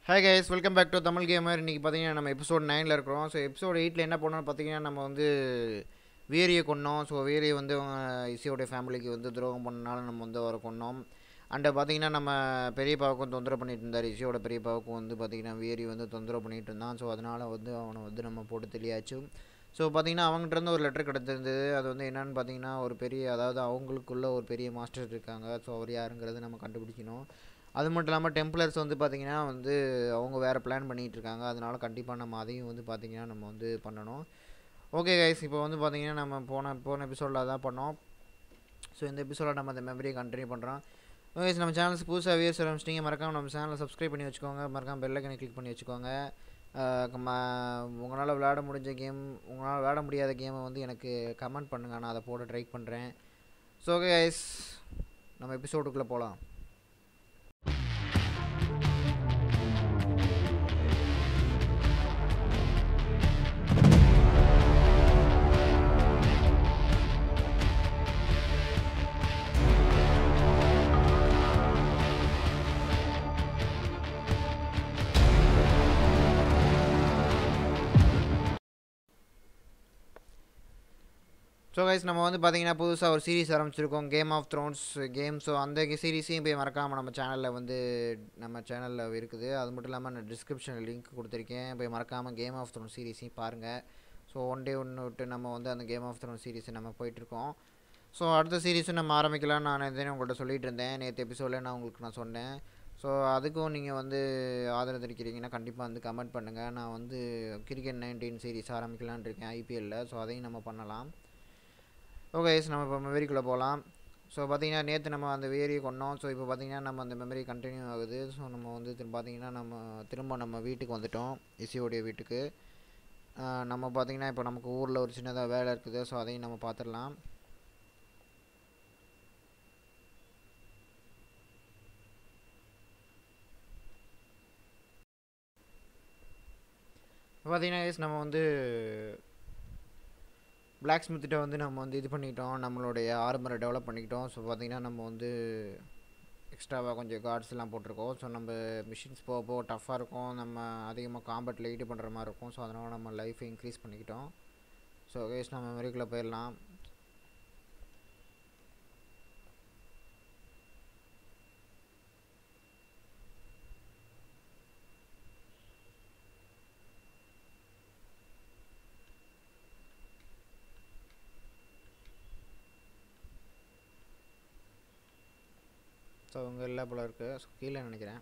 hey guys welcome back to Tamil gamer இன்றைக்கி பார்த்தீங்கன்னா நம்ம எபிசோட் நைனில் இருக்கிறோம் ஸோ எபிசோட் எயிட்டில் என்ன பண்ணோம்னு பார்த்தீங்கன்னா நம்ம வந்து வேரியை கொன்னோம் ஸோ வேரியை வந்து அவங்க இசியோடைய ஃபேமிலிக்கு வந்து துரோகம் பண்ணனால நம்ம வந்து அவரை கொன்னோம் அண்டு பார்த்தீங்கன்னா நம்ம பெரியப்பாவுக்கும் தொந்தரவு பண்ணிட்டு இருந்தார் இசியோட பெரியப்பாவுக்கும் வந்து பார்த்தீங்கன்னா வேரி வந்து தொந்தரவு பண்ணிட்டு இருந்தான் ஸோ அதனால் வந்து அவனை வந்து நம்ம போட்டு தெளியாச்சு ஸோ பார்த்தீங்கன்னா அவங்ககிட்ட இருந்து ஒரு லெட்டர் கிடச்சிருந்தது அது வந்து என்னென்னு பார்த்தீங்கன்னா ஒரு பெரிய அதாவது அவங்களுக்குள்ள ஒரு பெரிய மாஸ்டர் இருக்காங்க ஸோ அவர் யாருங்கிறது நம்ம கண்டுபிடிக்கணும் அது மட்டும் இல்லாமல் டெம்ப்ளர்ஸ் வந்து பார்த்திங்கன்னா வந்து அவங்க வேறு பிளான் பண்ணிகிட்டு இருக்காங்க அதனால கண்டிப்பாக நம்ம அதையும் வந்து பார்த்திங்கன்னா நம்ம வந்து பண்ணணும் ஓகே கைஸ் இப்போ வந்து பார்த்திங்கன்னா நம்ம போன போன எபிசோடில் தான் பண்ணோம் ஸோ இந்த எபிசோடில் நம்ம அந்த மெமரியை கண்டினியூ பண்ணுறோம் ஓகே நம்ம சேனல்ஸ் புதுசாக வியூஸ் ஆரம்பிச்சிட்டிங்க மறக்காமல் நம்ம சேனலை சப்ஸ்கிரைப் பண்ணி வச்சுக்கோங்க மறக்காமல் பெல்லைக்கனை கிளிக் பண்ணி வச்சுக்கோங்க உங்களால் விளையாட முடிஞ்ச கேம் உங்களால் விளையாட முடியாத கேமை வந்து எனக்கு கமெண்ட் பண்ணுங்கள் நான் அதை போட ட்ரை பண்ணுறேன் ஸோ ஓகே கைஸ் நம்ம எபிசோடுக்குள்ளே போகலாம் ஸோ கைஸ் நம்ம வந்து பார்த்தீங்கன்னா புதுசாக ஒரு சீரிஸ் ஆரம்பிச்சிருக்கோம் game of thrones game so அந்த சீரிஸையும் போய் மறக்காமல் நம்ம சேனலில் வந்து நம்ம சேனலில் இருக்குது அது மட்டும் இல்லாமல் நான் டிஸ்கிரிப்ஷனில் லிங்க் கொடுத்துருக்கேன் போய் மறக்காமல் கேம் ஆஃப் த்ரோன் சீரிஸையும் பாருங்கள் ஸோ ஒன் டே ஒன்று விட்டு நம்ம வந்து அந்த கேம் ஆஃப் த்ரோன் சீரிஸை நம்ம போயிட்டுருக்கோம் ஸோ அடுத்த சீரிஸும் நம்ம ஆரம்பிக்கலாம் நான் எதே உங்கள்கிட்ட சொல்லிகிட்டு இருந்தேன் நேற்று எபிசோடில் நான் உங்களுக்கு நான் சொன்னேன் ஸோ அதுக்கும் நீங்கள் வந்து ஆதரவு தெரிவிக்கிறீங்கன்னா கண்டிப்பாக வந்து கமெண்ட் பண்ணுங்கள் நான் வந்து கிரிக்கெட் நைன்டீன் சீரிஸ் ஆரம்பிக்கலான் இருக்கேன் ஐபிஎல்லில் ஸோ அதையும் நம்ம பண்ணலாம் ஓகே நம்ம இப்போ மெமரிக்குள்ளே போகலாம் ஸோ பார்த்தீங்கன்னா நேற்று நம்ம அந்த வேரியை கொண்டோம் ஸோ இப்போ பார்த்தீங்கன்னா நம்ம அந்த மெமரி கண்டினியூ ஆகுது ஸோ நம்ம வந்து திரும்ப பார்த்தீங்கன்னா நம்ம திரும்ப நம்ம வீட்டுக்கு வந்துட்டோம் இசியோடைய வீட்டுக்கு நம்ம பார்த்தீங்கன்னா இப்போ நமக்கு ஊரில் ஒரு சின்னதாக வேலை இருக்குது ஸோ அதையும் நம்ம பார்த்துடலாம் பார்த்தீங்கன்னா நம்ம வந்து பிளாக் ஸ்மித்திட்ட வந்து நம்ம வந்து இது பண்ணிக்கிட்டோம் நம்மளுடைய ஆர்மரை டெவலப் பண்ணிக்கிட்டோம் ஸோ பார்த்திங்கன்னா நம்ம வந்து எக்ஸ்ட்ராவாக கொஞ்சம் கார்ட்ஸ்லாம் போட்டிருக்கோம் ஸோ நம்ம மிஷின்ஸ் போக போக டஃப்பாக இருக்கும் நம்ம அதிகமாக காம்பட்டில் ஈடு பண்ணுற மாதிரி இருக்கும் ஸோ அதனால் நம்ம லைஃப்பை இன்க்ரீஸ் பண்ணிக்கிட்டோம் ஸோ கேஸ் நம்ம மெமரிக்குள்ளே போயிடலாம் ஸோ அவங்க எல்லா போல இருக்குது ஸோ கீழே நினைக்கிறேன்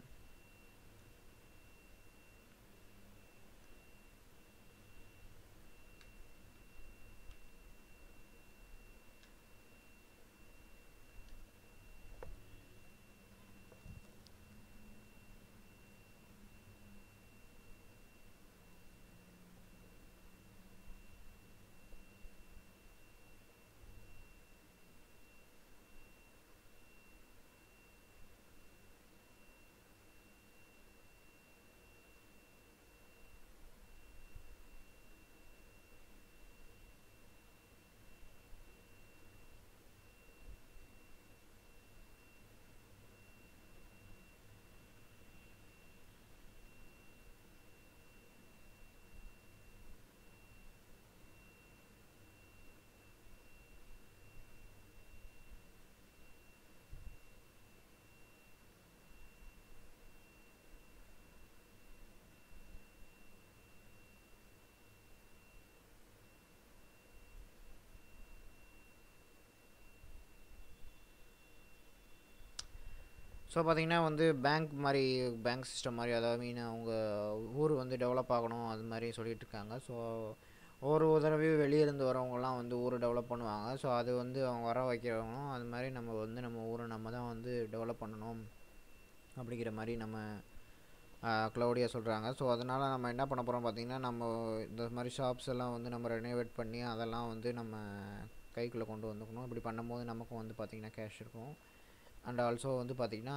ஸோ பார்த்திங்கன்னா வந்து பேங்க் மாதிரி பேங்க் சிஸ்டம் மாதிரி அதாவது மீன் அவங்க ஊர் வந்து டெவலப் ஆகணும் அது மாதிரி சொல்லிகிட்டு இருக்காங்க ஸோ ஒரு தடவையும் வெளியே இருந்து வரவங்கலாம் வந்து ஊரை டெவலப் பண்ணுவாங்க ஸோ அது வந்து அவங்க வர வைக்கிறவங்களும் அது மாதிரி நம்ம வந்து நம்ம ஊரை நம்ம தான் வந்து டெவலப் பண்ணணும் அப்படிங்கிற மாதிரி நம்ம க்ளவுடியாக சொல்கிறாங்க ஸோ அதனால் நம்ம என்ன பண்ண போகிறோம் பார்த்திங்கன்னா நம்ம இந்த மாதிரி ஷாப்ஸ் எல்லாம் வந்து நம்ம ரெனோவேட் பண்ணி அதெல்லாம் வந்து நம்ம கைக்குள்ளே கொண்டு வந்துக்கணும் இப்படி பண்ணும்போது நமக்கும் வந்து பார்த்திங்கன்னா கேஷ் இருக்கும் அண்ட் ஆல்சோ வந்து பார்த்திங்கன்னா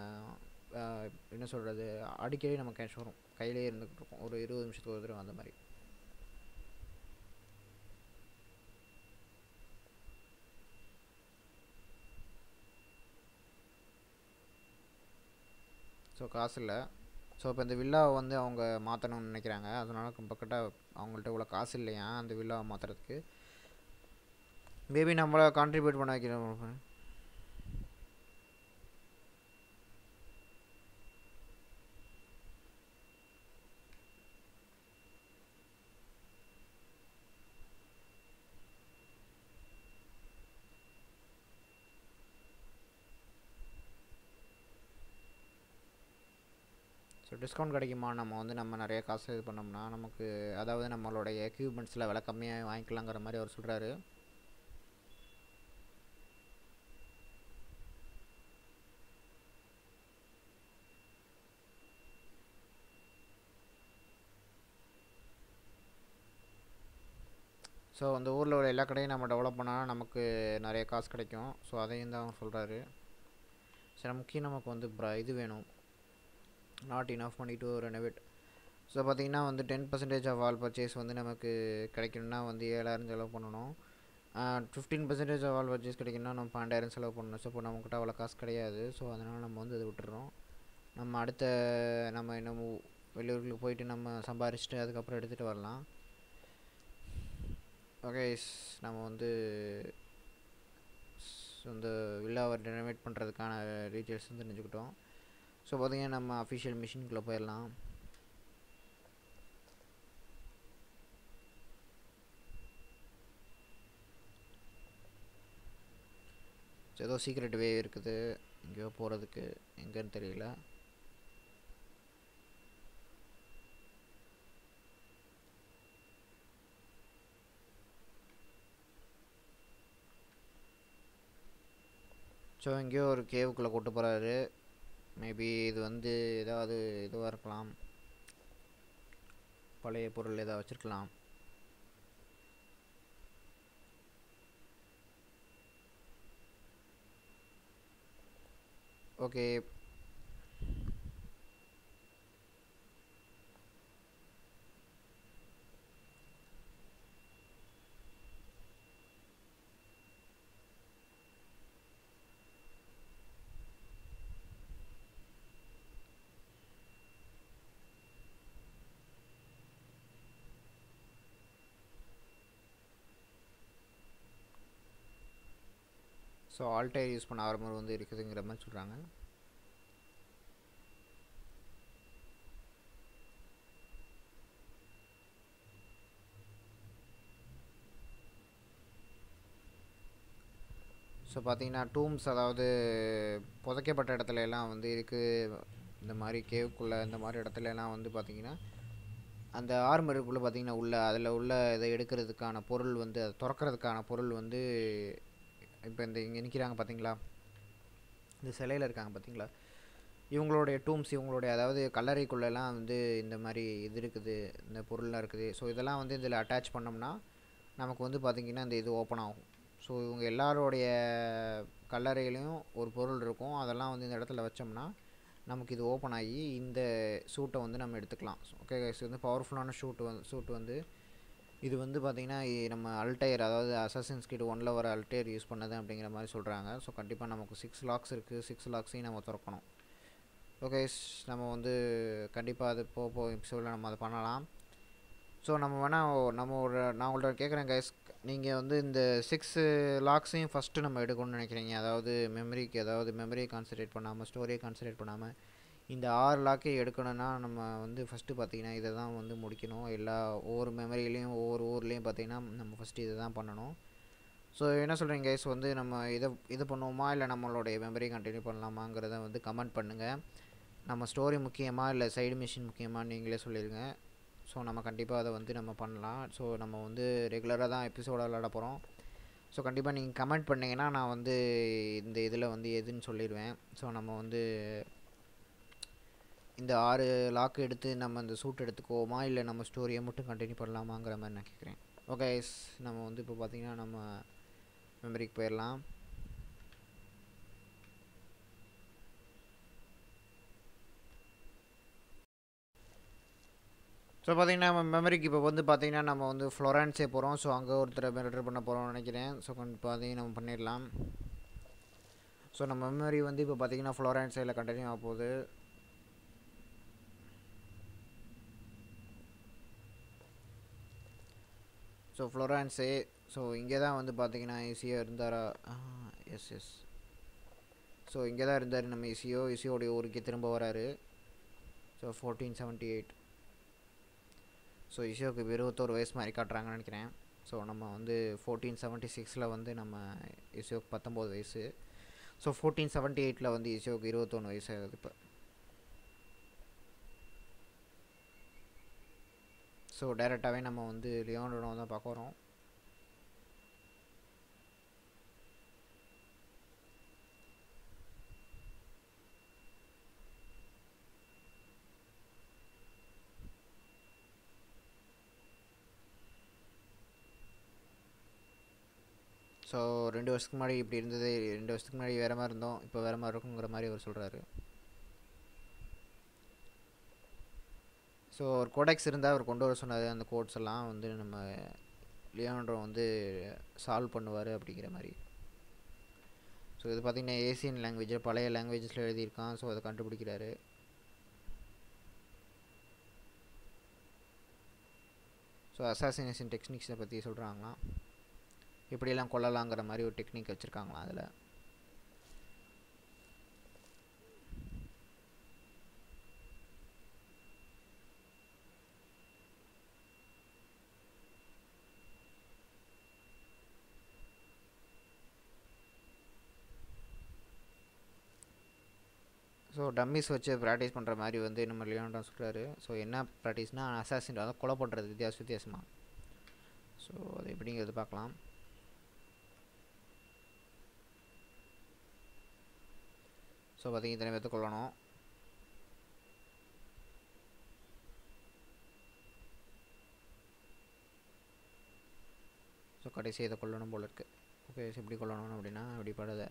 என்ன சொல்கிறது அடிக்கடி நம்ம கேஷ் வரும் கையிலே இருந்துக்கிட்டு இருக்கோம் ஒரு இருபது நிமிஷத்துக்கு ஒரு தடவை அந்த மாதிரி ஸோ காசு இல்லை ஸோ இப்போ இந்த வில்லாவை வந்து அவங்க மாற்றணும்னு நினைக்கிறாங்க அதனால பக்கட்ட அவங்கள்ட்ட இவ்வளோ காசு இல்லையா அந்த வில்லாவை மாற்றுறதுக்கு மேபி நம்மளை கான்ட்ரிபியூட் பண்ண வைக்கிறோம் ஸோ டிஸ்கவுண்ட் கிடைக்குமா நம்ம வந்து நம்ம நிறைய காசு இது பண்ணோம்னா நமக்கு அதாவது நம்மளுடைய எக்யூப்மெண்ட்ஸில் விலை கம்மியாக வாங்கிக்கலாங்கிற மாதிரி அவர் சொல்கிறாரு ஸோ அந்த ஊரில் உள்ள எல்லா கடையும் நம்ம டெவலப் பண்ணால் நமக்கு நிறைய காசு கிடைக்கும் ஸோ அதையும் தான் அவர் சொல்கிறாரு சரி முக்கியம் நமக்கு வந்து ப்ர இது வேணும் not enough money to renovate so பார்த்தீங்கன்னா வந்து ten percentage of all purchase வந்து நமக்கு கிடைக்கணும்னா வந்து ஏழாயிரம் செலவு பண்ணணும் fifteen percentage of all purchase கிடைக்கணும்னா நம்ம பன்னெண்டாயிரம் செலவு பண்ணணும் ஸோ இப்போ நம்மக்கிட்ட அவ்வளோ காசு கிடையாது ஸோ அதனால் நம்ம வந்து அதை விட்டுறோம் நம்ம அடுத்த நம்ம இன்னும் வெளியூர்களுக்கு போயிட்டு நம்ம சம்பாரிச்சிட்டு அதுக்கப்புறம் எடுத்துகிட்டு வரலாம் ஓகே நம்ம வந்து இந்த வில்லாவை ரெனோவேட் பண்ணுறதுக்கான டீட்டெயில்ஸ் வந்து தெரிஞ்சுக்கிட்டோம் ஸோ பார்த்தீங்கன்னா நம்ம அஃபிஷியல் மிஷின்குள்ளே போயிடலாம் ஏதோ சீக்ரெட் வே இருக்குது எங்கேயோ போகிறதுக்கு எங்கேன்னு தெரியல ஸோ எங்கேயோ ஒரு கேவுக்குள்ளே கூட்டு போகிறாரு மேபி இது வந்து ஏதாவது இதுவாக இருக்கலாம் பழைய பொருள் ஏதாவது வச்சுருக்கலாம் ஓகே ஸோ ஆல்டைர் யூஸ் பண்ண ஆர்மர் வந்து இருக்குதுங்கிற மாதிரி சொல்கிறாங்க ஸோ பார்த்தீங்கன்னா டூம்ஸ் அதாவது புதைக்கப்பட்ட இடத்துல எல்லாம் வந்து இருக்குது இந்த மாதிரி கேவுக்குள்ளே இந்த மாதிரி இடத்துல எல்லாம் வந்து பார்த்தீங்கன்னா அந்த ஆர்மருக்குள்ளே பார்த்தீங்கன்னா உள்ள அதில் உள்ள இதை எடுக்கிறதுக்கான பொருள் வந்து அதை திறக்கிறதுக்கான பொருள் வந்து இப்போ இந்த இங்கே நிற்கிறாங்க பார்த்தீங்களா இந்த சிலையில் இருக்காங்க பார்த்தீங்களா இவங்களுடைய டூம்ஸ் இவங்களுடைய அதாவது கல்லறைக்குள்ளெல்லாம் வந்து இந்த மாதிரி இது இருக்குது இந்த பொருள்லாம் இருக்குது ஸோ இதெல்லாம் வந்து இதில் அட்டாச் பண்ணோம்னா நமக்கு வந்து பார்த்திங்கன்னா இந்த இது ஓப்பன் ஆகும் ஸோ இவங்க எல்லாரோடைய கல்லறையிலையும் ஒரு பொருள் இருக்கும் அதெல்லாம் வந்து இந்த இடத்துல வச்சோம்னா நமக்கு இது ஓப்பன் ஆகி இந்த சூட்டை வந்து நம்ம எடுத்துக்கலாம் ஓகே இது வந்து பவர்ஃபுல்லான ஷூட் வந்து சூட் வந்து இது வந்து பார்த்திங்கன்னா நம்ம அல்டையர் அதாவது அசசன்ஸ் கிட் ஒனில் வர அல்டையர் யூஸ் பண்ணது அப்படிங்கிற மாதிரி சொல்கிறாங்க ஸோ கண்டிப்பாக நமக்கு சிக்ஸ் லாக்ஸ் இருக்குது சிக்ஸ் லாக்ஸையும் நம்ம திறக்கணும் ஓகே நம்ம வந்து கண்டிப்பாக அது போக போக எபிசோடில் நம்ம அதை பண்ணலாம் ஸோ நம்ம வேணால் நம்ம ஒரு நான் உங்கள்கிட்ட கேட்குறேன் கைஸ் நீங்கள் வந்து இந்த சிக்ஸ் லாக்ஸையும் ஃபஸ்ட்டு நம்ம எடுக்கணும்னு நினைக்கிறீங்க அதாவது மெமரிக்கு அதாவது மெமரியை கான்சன்ட்ரேட் பண்ணாமல் ஸ்டோரியை கான்சன்ட்ரேட் பண்ணாமல் இந்த ஆறு லாக்கை எடுக்கணும்னா நம்ம வந்து ஃபஸ்ட்டு பார்த்திங்கன்னா இதை தான் வந்து முடிக்கணும் எல்லா ஒவ்வொரு மெமரிலையும் ஒவ்வொரு ஊர்லேயும் பார்த்திங்கன்னா நம்ம ஃபஸ்ட்டு இதை தான் பண்ணணும் ஸோ என்ன சொல்கிறீங்க கைஸ் வந்து நம்ம இதை இது பண்ணுவோமா இல்லை நம்மளுடைய மெமரி கண்டினியூ பண்ணலாமாங்கிறத வந்து கமெண்ட் பண்ணுங்கள் நம்ம ஸ்டோரி முக்கியமாக இல்லை சைடு மிஷின் முக்கியமாக நீங்களே சொல்லிடுங்க ஸோ நம்ம கண்டிப்பாக அதை வந்து நம்ம பண்ணலாம் ஸோ நம்ம வந்து ரெகுலராக தான் எபிசோட விளாட போகிறோம் ஸோ கண்டிப்பாக நீங்கள் கமெண்ட் பண்ணிங்கன்னா நான் வந்து இந்த இதில் வந்து எதுன்னு சொல்லிடுவேன் ஸோ நம்ம வந்து இந்த ஆறு லாக் எடுத்து நம்ம இந்த சூட் எடுத்துக்குவோமா இல்லை நம்ம ஸ்டோரியை மட்டும் கண்டினியூ பண்ணலாமாங்கிற மாதிரி நான் கேட்குறேன் ஓகே நம்ம வந்து இப்போ பார்த்திங்கன்னா நம்ம மெமரிக்கு போயிடலாம் ஸோ பார்த்தீங்கன்னா நம்ம மெமரிக்கு இப்போ வந்து பார்த்தீங்கன்னா நம்ம வந்து ஃப்ளோரன்ஸே போகிறோம் ஸோ அங்கே ஒருத்தரை மிரட்டர் பண்ண போகிறோம்னு நினைக்கிறேன் ஸோ பார்த்தீங்கன்னா நம்ம பண்ணிடலாம் ஸோ நம்ம மெமரி வந்து இப்போ பார்த்தீங்கன்னா ஃப்ளோரன்ஸில் கண்டினியூ ஆக போகுது ஸோ ஃப்ளோரான்ஸு ஸோ இங்கே தான் வந்து பார்த்தீங்கன்னா ஈஸியாக இருந்தாரா எஸ் எஸ் ஸோ இங்கே தான் இருந்தார் நம்ம இசியோ இசியோடைய ஊருக்கு திரும்ப வராரு so fourteen seventy eight so இசியோக்கு இப்போ இருபத்தோரு வயசு மாதிரி காட்டுறாங்கன்னு நினைக்கிறேன் ஸோ நம்ம வந்து ஃபோர்டீன் செவன்ட்டி சிக்ஸில் வந்து நம்ம இசியோக்கு பத்தொம்போது வயசு ஸோ ஃபோர்டீன் செவன்ட்டி எயிட்டில் வந்து இசியோக்கு இருபத்தொன்று வயசு ஆகுது இப்போ ஸோ டைரெக்டாகவே நம்ம வந்து லியோனோட தான் பார்க்க வரோம் ஸோ ரெண்டு வருஷத்துக்கு முன்னாடி இப்படி இருந்தது ரெண்டு வருஷத்துக்கு முன்னாடி வேறு மாதிரி இருந்தோம் இப்போ வேறு மாதிரி இருக்குங்கிற மாதிரி அவர் சொல்கிறாரு ஸோ ஒரு கோடெக்ஸ் இருந்தால் அவர் கொண்டு வர சொன்னார் அந்த கோட்ஸ் எல்லாம் வந்து நம்ம லியோனோ வந்து சால்வ் பண்ணுவார் அப்படிங்கிற மாதிரி ஸோ இது பார்த்திங்கன்னா ஏசியன் லாங்குவேஜ் பழைய லாங்குவேஜஸில் எழுதியிருக்கான் ஸோ அதை கண்டுபிடிக்கிறாரு ஸோ அசாசினேஷன் டெக்னிக்ஸை பற்றி சொல்கிறாங்களாம் இப்படியெல்லாம் கொல்லலாங்கிற மாதிரி ஒரு டெக்னிக் வச்சுருக்காங்களாம் அதில் ஸோ டம்மிஸ் வச்சு ப்ராக்டிஸ் பண்ணுற மாதிரி வந்து நம்ம லியோனோ சொல்கிறாரு ஸோ என்ன ப்ராக்டிஸ்னால் அசாசின் அதாவது கொலை பண்ணுறது வித்தியாச வித்தியாசமாக ஸோ அது எப்படிங்கிறது பார்க்கலாம் ஸோ பார்த்தீங்க இத்தனை பேர்த்து கொள்ளணும் ஸோ கடைசி இதை கொல்லணும் போல இருக்குது ஓகே எப்படி கொல்லணும் அப்படின்னா இப்படி படுத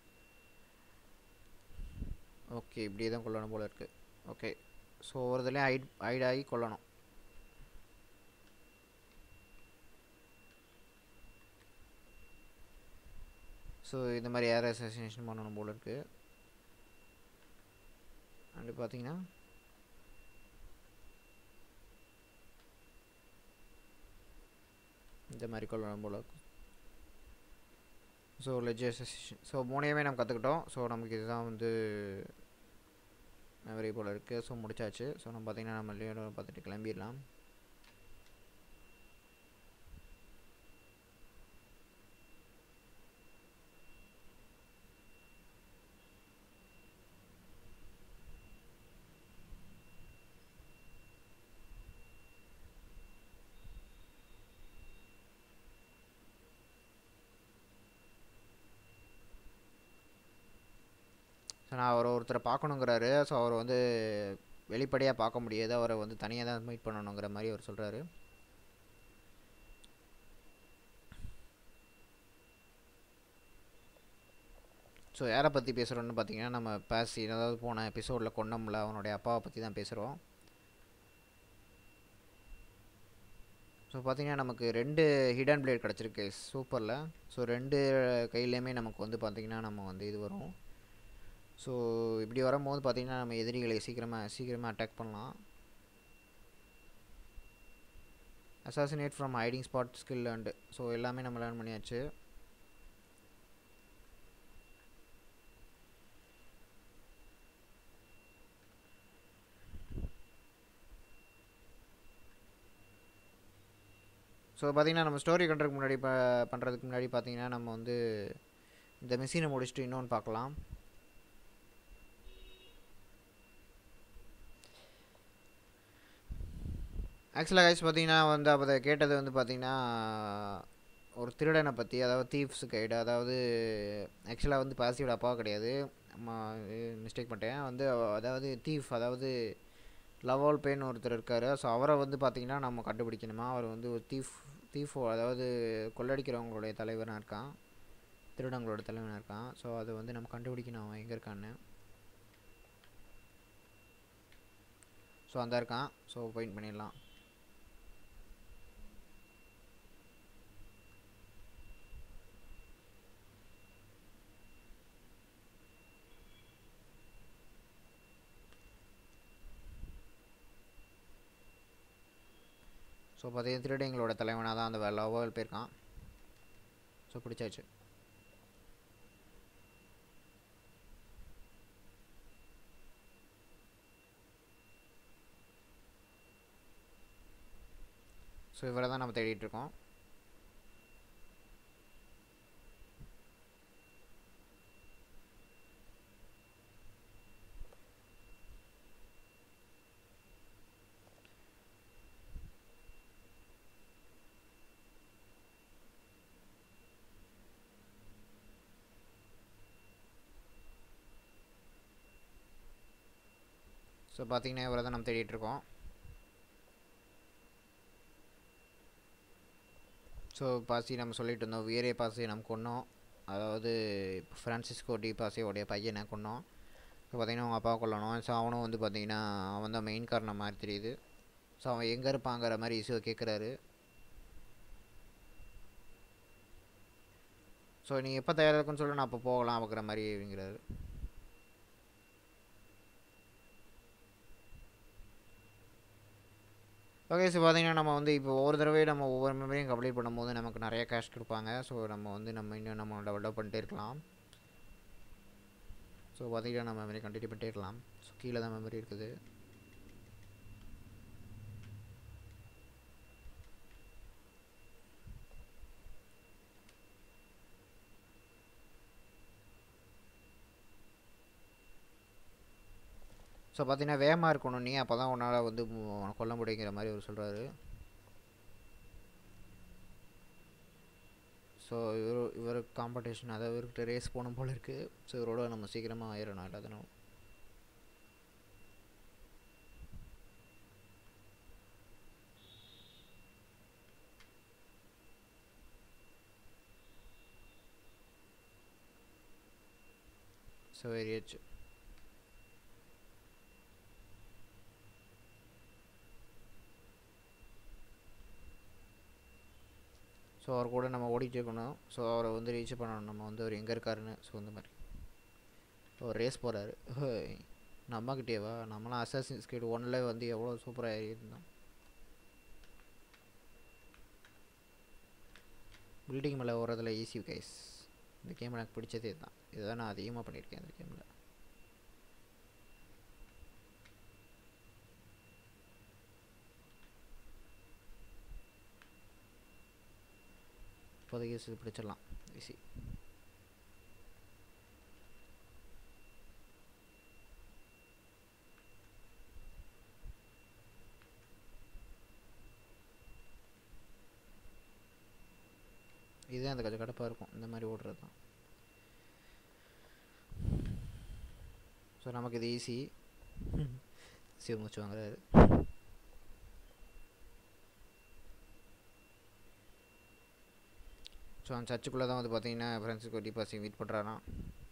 ஓகே இப்படியே தான் கொல்லணும் போல இருக்குது ஓகே ஸோ ஒரு இதுலேயும் ஹைட் ஹைட் ஆகி கொல்லணும் ஸோ இந்த மாதிரி ஏர் அசோசினேஷன் பண்ணணும் போல இருக்குது அப்படி பார்த்தீங்கன்னா இந்த மாதிரி கொள்ளணும் போல இருக்கும் ஸோ லெஜ் அசோசியேஷன் ஸோ மூணையுமே நம்ம கற்றுக்கிட்டோம் ஸோ நமக்கு இதுதான் வந்து மெமரி போல் இருக்குது ஸோ முடிச்சாச்சு ஸோ நம்ம பார்த்திங்கன்னா நம்ம லியோட பார்த்துட்டு கிளம்பிடலாம் ஸோ நான் அவர் ஒருத்தரை பார்க்கணுங்கிறாரு ஸோ அவர் வந்து வெளிப்படையாக பார்க்க முடியாது அவரை வந்து தனியாக தான் மீட் பண்ணணுங்கிற மாதிரி அவர் சொல்கிறாரு ஸோ யாரை பற்றி பேசுகிறோன்னு பார்த்தீங்கன்னா நம்ம பேசி அதாவது போன எபிசோடில் கொண்டோம்ல அவனுடைய அப்பாவை பற்றி தான் பேசுகிறோம் ஸோ பார்த்தீங்கன்னா நமக்கு ரெண்டு ஹிடன் பிளேட் கிடச்சிருக்கு சூப்பரில் ஸோ ரெண்டு கையிலையுமே நமக்கு வந்து பார்த்திங்கன்னா நம்ம வந்து இது வரும் ஸோ இப்படி வரும்போது பார்த்திங்கன்னா நம்ம எதிரிகளை சீக்கிரமாக சீக்கிரமாக அட்டாக் பண்ணலாம் assassinate from hiding spot skill and so எல்லாமே நம்ம லேர்ன் பண்ணியாச்சு ஸோ பார்த்திங்கன்னா நம்ம ஸ்டோரி கண்டுறதுக்கு முன்னாடி ப பண்ணுறதுக்கு முன்னாடி பார்த்திங்கன்னா நம்ம வந்து இந்த மிஷினை முடிச்சுட்டு இன்னொன்று பார்க்கலாம் ஆக்சுவலாக கைஸ் பார்த்தீங்கன்னா வந்து அப்போ கேட்டது வந்து பார்த்திங்கன்னா ஒரு திருடனை பற்றி அதாவது தீஃப்ஸ் கைடு அதாவது ஆக்சுவலாக வந்து பாசியோட அப்பா கிடையாது மிஸ்டேக் பண்ணிட்டேன் வந்து அதாவது தீஃப் அதாவது லவால் பேன் ஒருத்தர் இருக்கார் ஸோ அவரை வந்து பார்த்திங்கன்னா நம்ம கண்டுபிடிக்கணுமா அவர் வந்து ஒரு தீஃப் தீஃபோ அதாவது கொள்ளடிக்கிறவங்களுடைய தலைவனாக இருக்கான் திருடங்களோட தலைவனாக இருக்கான் ஸோ அதை வந்து நம்ம கண்டுபிடிக்கணும் அவன் எங்கே இருக்கான்னு ஸோ அந்த இருக்கான் ஸோ பாயிண்ட் பண்ணிடலாம் ஸோ பார்த்தீங்கன்னா திருடங்களோட தலைவனாக தான் அந்த லோவல் போயிருக்கான் ஸோ பிடிச்சாச்சு ஸோ இவரை தான் நம்ம தேடிட்டு இருக்கோம் ஸோ பார்த்தீங்கன்னா இவரை தான் நம்ம தேடிட்டு இருக்கோம் ஸோ பாசி நம்ம சொல்லிட்டு இருந்தோம் வீரே பாசி நம்ம கொன்னோம் அதாவது ஃப்ரான்சிஸ்கோ டி பாசியோடைய பையனை கொன்னோம் ஸோ பார்த்தீங்கன்னா அவங்க அப்பாவை கொல்லணும் ஸோ அவனும் வந்து பார்த்தீங்கன்னா அவன் தான் மெயின் காரணம் மாதிரி தெரியுது ஸோ அவன் எங்கே இருப்பாங்கிற மாதிரி இஷ்யூ கேட்குறாரு ஸோ நீ எப்போ தயாராக இருக்குன்னு சொல்லி நான் அப்போ போகலாம் அப்படிங்கிற மாதிரி அப்படிங்கிறாரு ஓகே ஸோ பார்த்தீங்கன்னா நம்ம வந்து இப்போ ஒவ்வொரு தடவையும் நம்ம ஒவ்வொரு மெமரியும் கம்ப்ளீட் பண்ணும்போது நமக்கு நிறைய கேஷ் கொடுப்பாங்க ஸோ நம்ம வந்து நம்ம இன்னும் நம்ம டெவலப் பண்ணிட்டே இருக்கலாம் ஸோ பார்த்தீங்கன்னா நம்ம மெமரி கண்டினியூ பண்ணிட்டே இருக்கலாம் ஸோ கீழே தான் மெமரி இருக்குது ஸோ பார்த்தீங்கன்னா வேகமாக இருக்கணும் நீ அப்போ தான் உன்னால் வந்து மு- கொல்ல முடியுங்கிற மாதிரி அவர் சொல்கிறாரு ஸோ இவர் இவர் காம்படிஷன் அதாவது இவர்கிட்ட ரேஸ் போகணும் போல இருக்குது ஸோ இவரோட நம்ம சீக்கிரமாக ஆயிடணும் எல்லாத்தினும் ஸோ ஏறியாச்சு ஸோ அவர் கூட நம்ம ஓடிட்டு இருக்கணும் ஸோ அவரை வந்து ரீச் பண்ணணும் நம்ம வந்து அவர் எங்கே இருக்காருன்னு ஸோ இந்த மாதிரி ஒரு ரேஸ் போகிறாரு நம்மக்கிட்டேவா நம்மளாம் அசாசின் ஸ்கேட் ஒன்னில் வந்து எவ்வளோ சூப்பராக இருந்தோம் பில்டிங் மேலே ஓடுறதுல ஈஸி கைஸ் இந்த கேம் எனக்கு பிடிச்சதே தான் இதுதான் நான் அதிகமாக பண்ணியிருக்கேன் இந்த கேமில் இப்போதைக்கு இது பிடிச்சிடலாம் ஈஸி இதுதான் அந்த கொஞ்சம் கடுப்பாக இருக்கும் இந்த மாதிரி ஓடுறது தான் ஸோ நமக்கு இது ஈஸி சிவ மூச்சு வாங்குறாரு ஸோ அந்த சர்ச்சுக்குள்ளே தான் வந்து பார்த்தீங்கன்னா ஃப்ரெண்ட்ஸுக்கு டிபாசி மீட் பண்ணுறாராம்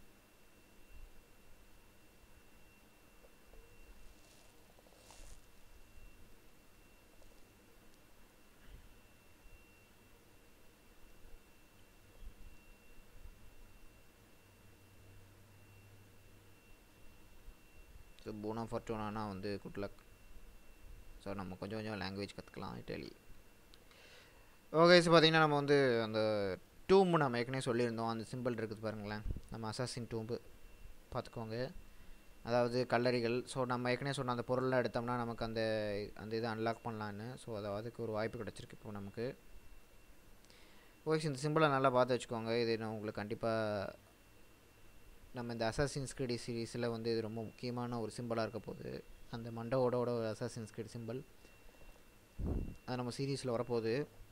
ஸோ பூனா ஃபர்ச்சூனானா வந்து குட் லக் ஸோ நம்ம கொஞ்சம் கொஞ்சம் லாங்குவேஜ் கற்றுக்கலாம் இட்டாலி ஓகே ஸோ பார்த்தீங்கன்னா நம்ம வந்து அந்த டூம்பு நம்ம ஏற்கனவே சொல்லியிருந்தோம் அந்த சிம்பிள் இருக்குது பாருங்களேன் நம்ம அசாசின் டூம்பு பார்த்துக்கோங்க அதாவது கல்லறிகள் ஸோ நம்ம ஏற்கனவே சொன்ன அந்த பொருள்லாம் எடுத்தோம்னா நமக்கு அந்த அந்த இதை அன்லாக் பண்ணலான்னு ஸோ அது அதுக்கு ஒரு வாய்ப்பு கிடச்சிருக்கு இப்போ நமக்கு ஓகே இந்த சிம்பிளை நல்லா பார்த்து வச்சுக்கோங்க இது நான் உங்களுக்கு கண்டிப்பாக நம்ம இந்த அசாசின்ஸ் கிரீடி சீரீஸில் வந்து இது ரொம்ப முக்கியமான ஒரு சிம்பிளாக இருக்க போகுது அந்த மண்டவோட ஒரு அசாசின்ஸ் கிரீடி சிம்பிள் அது நம்ம சீரீஸில் வரப்போகுது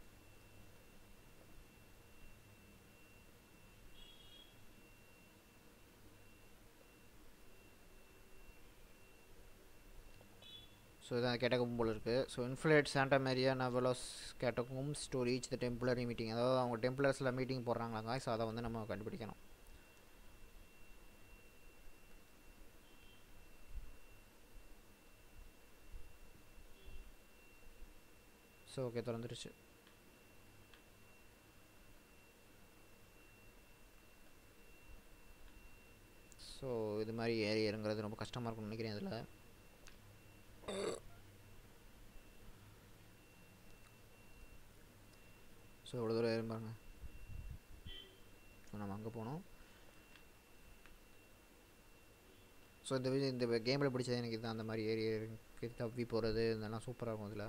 ஸோ இதான் கேட்டகம் போல் இருக்குது so infiltrate Santa Maria Novella's catacombs to reach the templar meeting அதாவது அவங்க டெம்பிளர்ஸில் மீட்டிங் போடுறாங்களாங்க ஸோ அதை வந்து நம்ம கண்டுபிடிக்கணும் ஸோ ஓகே திறந்துருச்சு ஸோ இது மாதிரி ஏறி இறங்குறது ரொம்ப கஷ்டமாக இருக்கும்னு நினைக்கிறேன் இதில் ஸோ இவ்வளோ தூரம் ஏறும்பாங்க ஸோ நம்ம அங்கே போனோம் ஸோ இந்த வீடியோ இந்த கேமில் பிடிச்சது எனக்கு இதுதான் அந்த மாதிரி ஏறி ஏறி தப்பி போகிறது இதெல்லாம் சூப்பராக இருக்கும் இதில்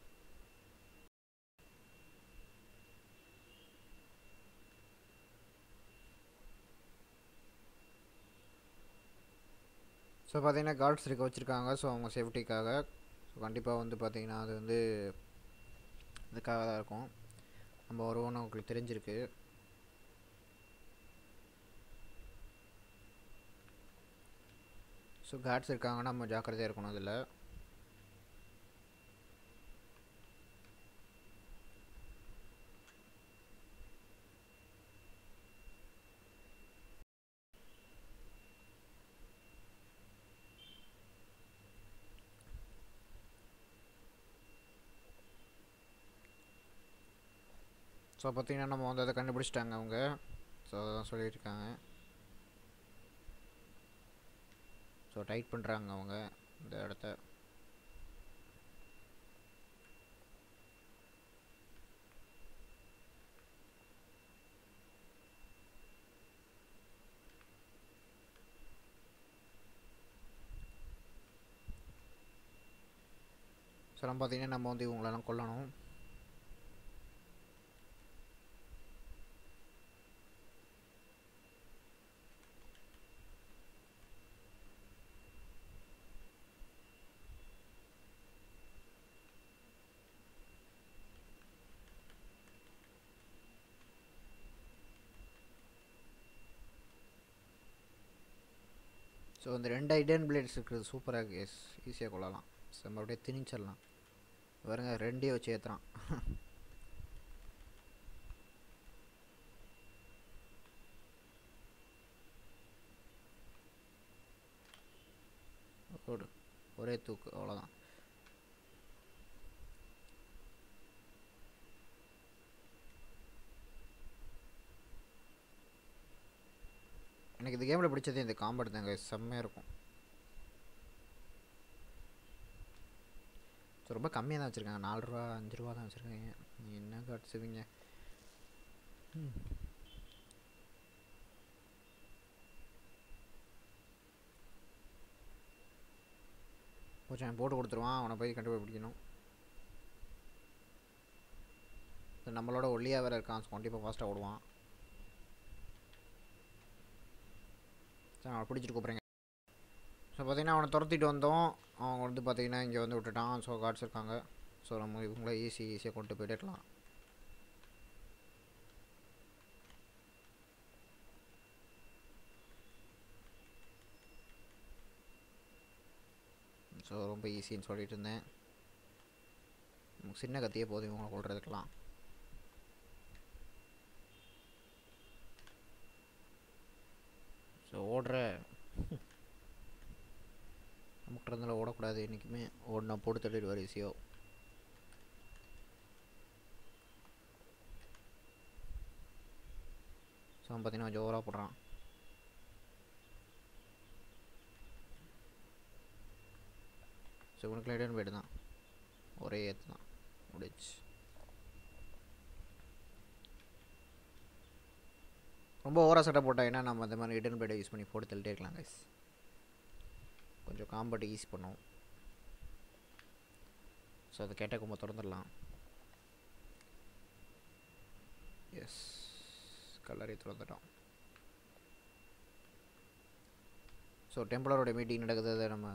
ஸோ பார்த்தீங்கன்னா கார்ட்ஸ் இருக்க வச்சுருக்காங்க ஸோ அவங்க சேஃப்டிக்காக ஸோ கண்டிப்பாக வந்து பார்த்தீங்கன்னா அது வந்து இதுக்காக தான் இருக்கும் நம்ம வருவோம்னு உங்களுக்கு தெரிஞ்சிருக்கு ஸோ கார்ட்ஸ் இருக்காங்கன்னா நம்ம ஜாக்கிரதையாக இருக்கணும் அதில் ஸோ பார்த்தீங்கன்னா நம்ம வந்து அதை கண்டுபிடிச்சிட்டாங்க அவங்க ஸோ அதான் சொல்லியிருக்காங்க ஸோ டைட் பண்ணுறாங்க அவங்க இந்த இடத்த ஸோ நம்ம பார்த்தீங்கன்னா நம்ம வந்து இவங்களெல்லாம் கொல்லணும் ஸோ இந்த ரெண்டு ஐடன் பிளேட்ஸ் இருக்கிறது சூப்பராக கேஸ் ஈஸியாக கொள்ளலாம் ஸோ நம்ம அப்படியே திணிச்சிடலாம் பாருங்க ரெண்டே வச்சு ஏற்றுறான் ஓடு ஒரே தூக்கு அவ்வளோதான் எனக்கு இந்த கேமில் பிடிச்சது இந்த காம்பட் தாங்க செம்மையாக இருக்கும் ஸோ ரொம்ப கம்மியாக தான் வச்சுருக்காங்க நாலு ரூபா அஞ்சு ரூபா தான் வச்சுருக்காங்க நீ என்ன காட்டுச்சுவீங்க கொஞ்சம் போட்டு கொடுத்துருவான் அவனை போய் கண்டுபிடிக்கணும் இது நம்மளோட ஒல்லியாக வேறு இருக்கான் ஸோ கண்டிப்பாக ஃபாஸ்ட்டாக ஓடுவான் சரி அவனை பிடிச்சிட்டு கூப்பிட்றேங்க ஸோ பார்த்தீங்கன்னா அவனை துரத்திட்டு வந்தோம் அவன் வந்து பார்த்தீங்கன்னா இங்கே வந்து விட்டுட்டான் ஸோ கார்ட்ஸ் இருக்காங்க ஸோ நம்ம இவங்கள ஈஸி ஈஸியாக கொண்டு போயிட்டே இருக்கலாம் ஸோ ரொம்ப ஈஸின்னு சொல்லிட்டு இருந்தேன் நமக்கு சின்ன கத்தியே போதும் இவங்களை கொள்றதுக்கெல்லாம் ஸோ ஓடுற நமக்கு இருந்தாலும் ஓடக்கூடாது என்றைக்குமே ஓடினா போட்டு தள்ளிடுவார் ஈஸியோ ஸோ அவன் பார்த்தீங்கன்னா ஜோராக போடுறான் ஸோ இவனுக்கு லைடன் போய்ட்டு தான் ஒரே ஏற்று தான் முடிச்சு ரொம்ப ஓவராக சட்டை போட்டாங்கன்னா நம்ம அந்த மாதிரி ரிட்டர்ன் பேடை யூஸ் பண்ணி போட்டு தள்ளிட்டே இருக்கலாம் கைஸ் கொஞ்சம் காம்பட் ஈஸி பண்ணும் ஸோ அதை கேட்டால் ரொம்ப திறந்துடலாம் எஸ் கல்லறை திறந்துட்டோம் ஸோ டெம்பலரோட மீட்டிங் நடக்குது அதை நம்ம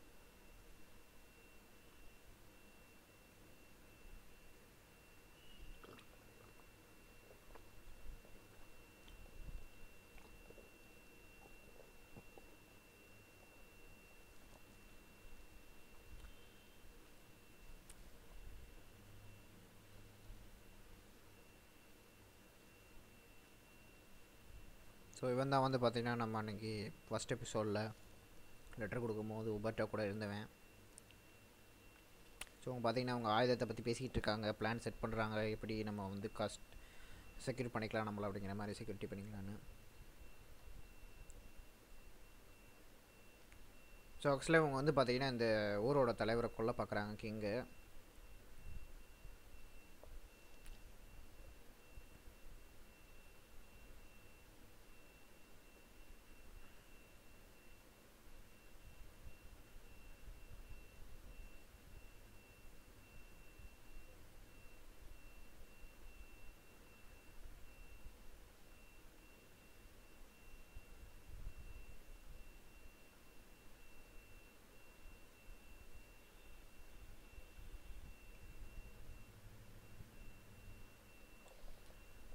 ஸோ இவன் தான் வந்து பார்த்திங்கன்னா நம்ம அன்றைக்கி ஃபஸ்ட் எபிசோடில் லெட்டர் கொடுக்கும்போது உபர்ட்டா கூட இருந்தவன் ஸோ அவங்க பார்த்தீங்கன்னா அவங்க ஆயுதத்தை பற்றி பேசிக்கிட்டு இருக்காங்க பிளான் செட் பண்ணுறாங்க எப்படி நம்ம வந்து காஸ்ட் செக்யூர் பண்ணிக்கலாம் நம்மள அப்படிங்கிற மாதிரி செக்யூரிட்டி பண்ணிக்கலான்னு ஸோ ஆக்சுவலாக இவங்க வந்து பார்த்தீங்கன்னா இந்த ஊரோட தலைவரை கொல்ல பார்க்குறாங்க கிங்கு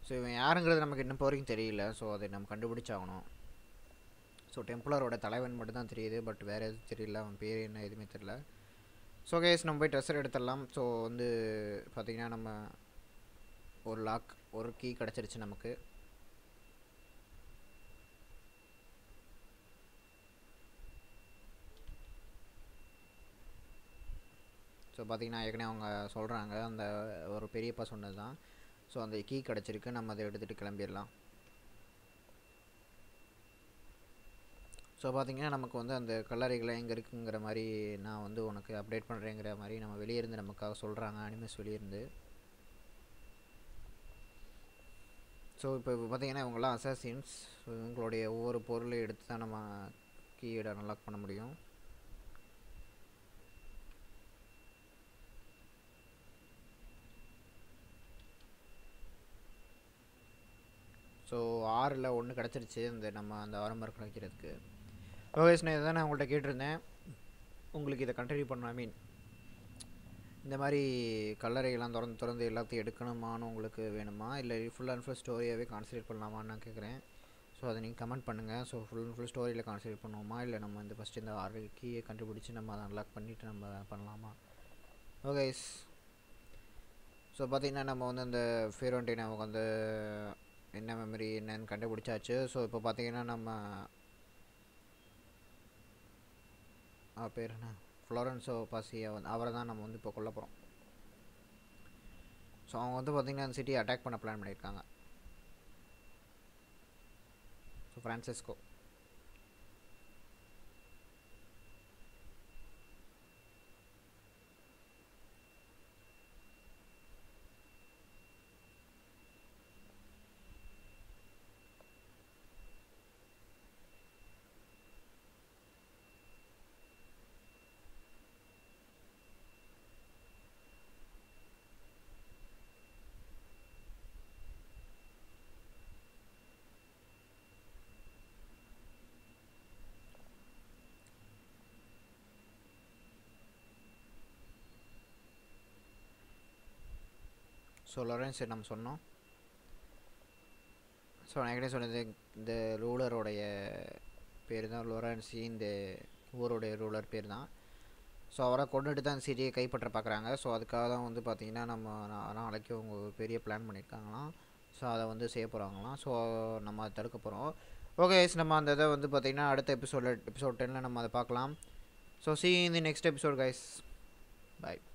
ஸோ இவன் யாருங்கிறது நமக்கு இன்னும் இப்போ வரைக்கும் தெரியல ஸோ அதை நம்ம கண்டுபிடிச்சாகணும் ஸோ டெம்பிளரோட தலைவன் மட்டும் தான் தெரியுது பட் வேறு எதுவும் தெரியல அவன் பேர் என்ன எதுவுமே தெரியல ஸோ கேஸ் நம்ம போய் ட்ரெஸ்ஸர் எடுத்துடலாம் ஸோ வந்து பார்த்திங்கன்னா நம்ம ஒரு லாக் ஒரு கீ கிடச்சிருச்சு நமக்கு ஸோ பார்த்திங்கன்னா ஏற்கனவே அவங்க சொல்கிறாங்க அந்த ஒரு பெரியப்பா சொன்னது தான் ஸோ அந்த கீ கிடச்சிருக்கு நம்ம அதை எடுத்துகிட்டு கிளம்பிடலாம் ஸோ பார்த்திங்கன்னா நமக்கு வந்து அந்த கல்லறைகளை எங்கே இருக்குங்கிற மாதிரி நான் வந்து உனக்கு அப்டேட் பண்ணுறேங்கிற மாதிரி நம்ம வெளியே இருந்து நமக்காக சொல்கிறாங்க அனிமஸ் வெளியிருந்து ஸோ இப்போ பார்த்திங்கன்னா இவங்கெல்லாம் அசாசின்ஸ் ஸோ இவங்களுடைய ஒவ்வொரு பொருளையும் எடுத்து தான் நம்ம கீயை அன்லாக் பண்ண முடியும் ஸோ ஆறில் ஒன்று கிடச்சிருச்சு இந்த நம்ம அந்த ஆரம்பர் வைக்கிறதுக்கு ஓகே நான் இதை நான் உங்கள்கிட்ட கேட்டிருந்தேன் உங்களுக்கு இதை கண்டினியூ பண்ண ஐ மீன் இந்த மாதிரி கல்லறையெல்லாம் திறந்து திறந்து எல்லாத்தையும் எடுக்கணுமான்னு உங்களுக்கு வேணுமா இல்லை ஃபுல் அண்ட் ஃபுல் ஸ்டோரியாகவே கான்சன்ட்ரேட் பண்ணலாமான்னு நான் கேட்குறேன் ஸோ அதை நீங்கள் கமெண்ட் பண்ணுங்கள் ஸோ ஃபுல் அண்ட் ஃபுல் ஸ்டோரியில் கான்சன்ட்ரேட் பண்ணுவோமா இல்லை நம்ம இந்த ஃபஸ்ட்டு இந்த ஆறு கீயை கண்டுபிடிச்சி நம்ம அதை அன்லாக் பண்ணிவிட்டு நம்ம பண்ணலாமா ஓகே ஸோ பார்த்திங்கன்னா நம்ம வந்து அந்த ஃபேரோன்டை நமக்கு வந்து என்ன மெமரி என்னன்னு கண்டுபிடிச்சாச்சு ஸோ இப்போ பார்த்தீங்கன்னா நம்ம பேர் என்ன ஃப்ளோரன்ஸோ பாசியை வந்து அவரை தான் நம்ம வந்து இப்போ கொல்ல போகிறோம் ஸோ அவங்க வந்து பார்த்திங்கன்னா அந்த சிட்டியை அட்டாக் பண்ண பிளான் பண்ணியிருக்காங்க ஸோ ஃப்ரான்சிஸ்கோ ஸோ லொரன்ஸ் நம்ம சொன்னோம் ஸோ நான் ஏற்கனவே சொன்னது இந்த ரூலரோடைய பேர் தான் லொரன்சி இந்த ஊருடைய ரூலர் பேர் தான் ஸோ அவரை கொண்டுட்டு தான் சிட்டியை கைப்பற்ற பார்க்குறாங்க ஸோ அதுக்காக தான் வந்து பார்த்திங்கன்னா நம்ம நாளைக்கு அவங்க ஒரு பெரிய பிளான் பண்ணியிருக்காங்களாம் ஸோ அதை வந்து செய்ய போகிறாங்களாம் ஸோ நம்ம அதை தடுக்க போகிறோம் ஓகே நம்ம அந்த இதை வந்து பார்த்திங்கன்னா அடுத்த எபிசோடில் எபிசோட் டென்னில் நம்ம அதை பார்க்கலாம் so see in the next episode guys bye